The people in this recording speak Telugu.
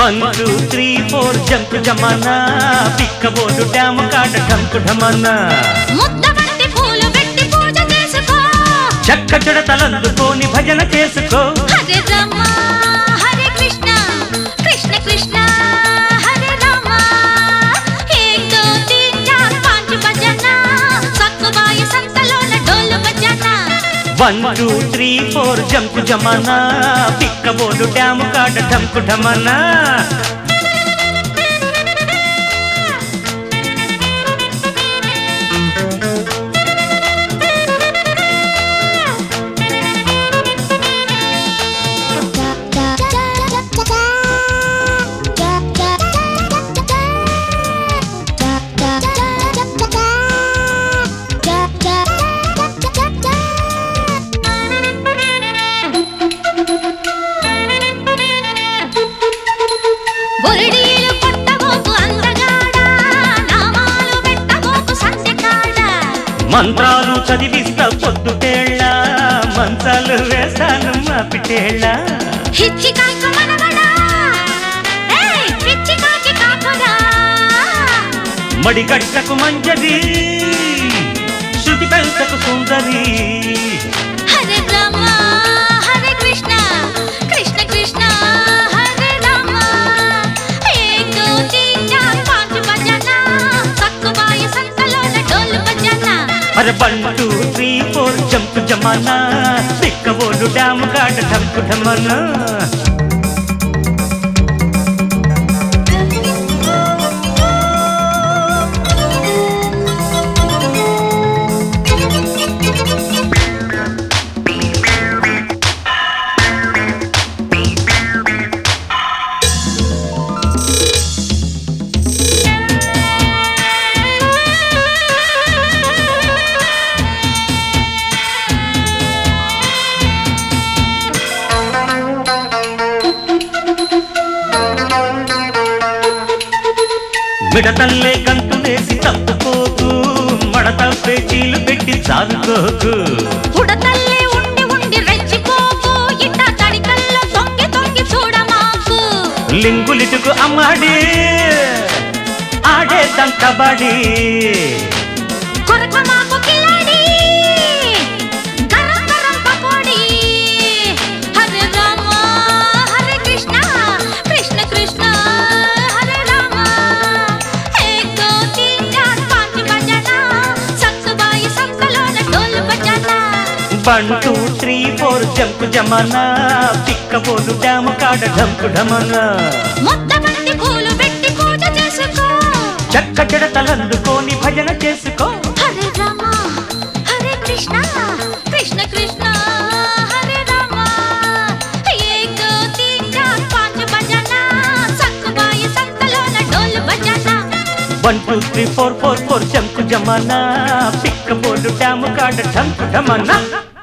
one two three four jump జమానా పిక్కబోదు డ్యాము కాడ ఢంకు ఢమన్నా ముద్ద బంతి పూలు పెట్టి పూజ చేసుకో చక్క చెడతలందుకోని భజన చేసుకో హరే రామ హరే కృష్ణ కృష్ణ కృష్ణ హరే రామ ఏక్ దో తీన్ చార్ పాంచ్ బజనా సక్కుబాయి సంతలోన డోలు బజనా one two three four jump జమానా పిక్కబోదు డ్యాము కాడ ఢంకు ఢమన్నా బొరడీలు కొట్టబోకు అందగాడా నామాలు పెట్టబోకు సంతకాడ మంత్రాలు చదివిస్తా పొద్దుటేళ్ళ మంచాలు వేస్తాను మా పిటేళ్ళ హిచ్చి కాక మనవడా ఏయ్ పిచ్చి కాకి కాకురా మడిగట్టకు మంజది శృతి పెంచకు సుందరి హరే రామ హరే కృష్ణ కృష్ణ కృష్ణ హరే రామ ఏక్ దో తీన్ చార్ పాంచ్ బజనా సక్కుబాయి సంతలోన డోలు బజనా అరే one two three four jump జమానా పిక్కబోడు డ్యాము కాడ ఢంకు ఢమన్నా మిడతల్లే గంతులేసి తప్పుకోకు మడత పేచీలు పెట్టి చాలుకోకు ఉడతల్లే ఉండి ఉండి రెచ్చిపోకు ఇట్ట తడికల్లో తొంగి తొంగి చూడమాకు లింగులిటుకు అమ్మాడి ఆడే కబడ్డీ కొరక మాకు కిలాడి గరం గరం పకోడి హరే రామ హరే కృష్ణ కృష్ణ కృష్ణ హరే రామ ఏక్ దో తీన్ చార్ పాంచ్ బజనా సక్కుబాయి సంతలోన డోలు బజనా one two three four jump జమానా పిక్కబోదు డ్యాము కాడ ఢంకు ఢమన్నా ముద్ద బంతి పూలు పెట్టి పూజ చేసుకో చక్క చెడతలందుకోని భజన చేసుకో హరే రామ హరే కృష్ణ కృష్ణ కృష్ణ హరే రామ ఏక్ దో తీన్ చార్ పాంచ్ బజనా సక్కుబాయి సంతలోన డోలు బజనా one two three four four four jump జమానా పిక్కబోదు డ్యాము కాడ ఢంకు ఢమన్నా